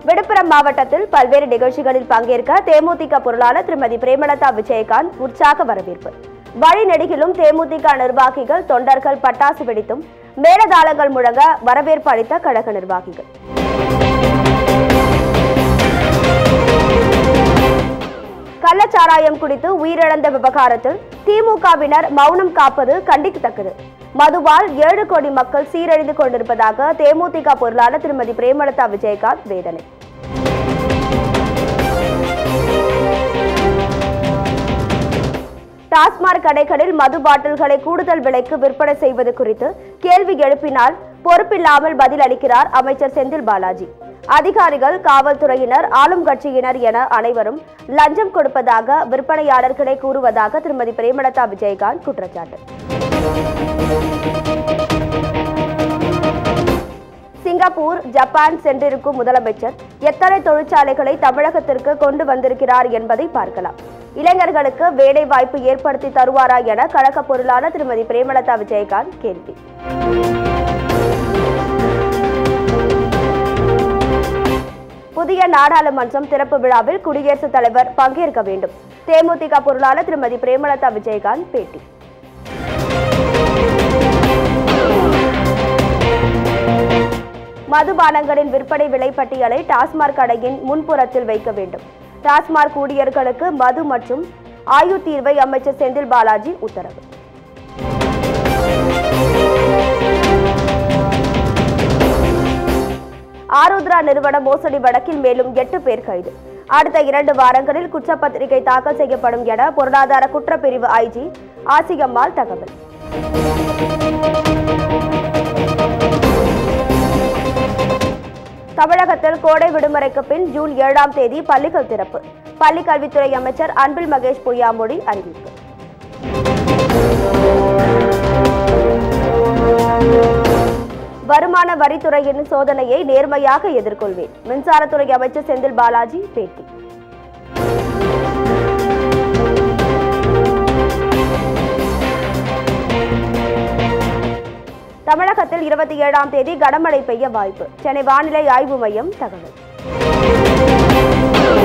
விழுப்புரம் மாவட்டத்தில் பல்வேறு நிகழ்ச்சிகளில் பங்கேற்க தேமுதிக பொருளாளர் திருமதி பிரேமலதா விஜயகாந்த் உற்சாக வரவேற்பு வழிநெடுகிலும் தேமுதிக நிர்வாகிகள் தொண்டர்கள் பட்டாசு வெடித்தும் மேலதாளங்கள் முழங்க வரவேற்பு அளித்த கழக நிர்வாகிகள் கள்ளச்சாராயம் குடித்து உயிரிழந்த விவகாரத்தில் திமுகவினர் மௌனம் காப்பது கண்டிக்கத்தக்கது மதுவால் ஏழு கோடி மக்கள் சீரழிந்து கொண்டிருப்பதாக தேமுதிக பொருளாளர் திருமதி பிரேமலதா விஜயகாந்த் வேதனை டாஸ்மாக் கடைகளில் மது பாட்டில்களை கூடுதல் விலைக்கு விற்பனை செய்வது குறித்து கேள்வி எழுப்பினால் பொறுப்பில்லாமல் பதில் அளிக்கிறார் அமைச்சர் செந்தில் பாலாஜி அதிகாரிகள் காவல்துறையினர் ஆளும் கட்சியினர் என அனைவரும் லஞ்சம் கொடுப்பதாக விற்பனையாளர்களை கூறுவதாக திருமதி பிரேமலதா விஜயகாந்த் குற்றச்சாட்டு சிங்கப்பூர் ஜப்பான் சென்றிருக்கும் முதலமைச்சர் எத்தனை தொழிற்சாலைகளை தமிழகத்திற்கு கொண்டு வந்திருக்கிறார் என்பதை பார்க்கலாம் இளைஞர்களுக்கு வேலை வாய்ப்பு ஏற்படுத்தி தருவாரா என கழக பொருளாளர் திருமதி பிரேமலதா விஜயகாந்த் கேள்வி புதிய நாடாளுமன்றம் திறப்பு விழாவில் குடியரசுத் தலைவர் பங்கேற்க வேண்டும் தேமுதிக பொருளாளர் திருமதி பிரேமலதா விஜயகாந்த் பேட்டி மதுபானங்களின் விற்பனை விலை பட்டியலை டாஸ்மாக் கடையின் முன்புறத்தில் வைக்க வேண்டும் டாஸ்மாக் ஊழியர்களுக்கு மது மற்றும் ஆயு தீர்வை அமைச்சர் செந்தில் பாலாஜி உத்தரவு ஆருத்ரா நிறுவன மோசடி வழக்கில் மேலும் எட்டு பேர் கைது அடுத்த இரண்டு வாரங்களில் குற்றப்பத்திரிகை தாக்கல் செய்யப்படும் என பொருளாதார குற்றப்பிரிவு ஐஜி ஆசிகம்மாள் தகவல் தமிழகத்தில் கோடை விடுமுறைக்கு பின் ஜூன் ஏழாம் தேதி பள்ளிகள் திறப்பு பள்ளிக் கல்வித்துறை அமைச்சர் அன்பில் மகேஷ் பொய்யாமொழி அறிவிப்பு வருமான வரித்துறையின் சோதனையை நேர்மையாக எதிர்கொள்வேன் மின்சாரத்துறை அமைச்சர் செந்தில் பாலாஜி பேட்டி தமிழகத்தில் இருபத்தி ஏழாம் தேதி கனமழை பெய்ய வாய்ப்பு சென்னை வானிலை ஆய்வு மையம் தகவல்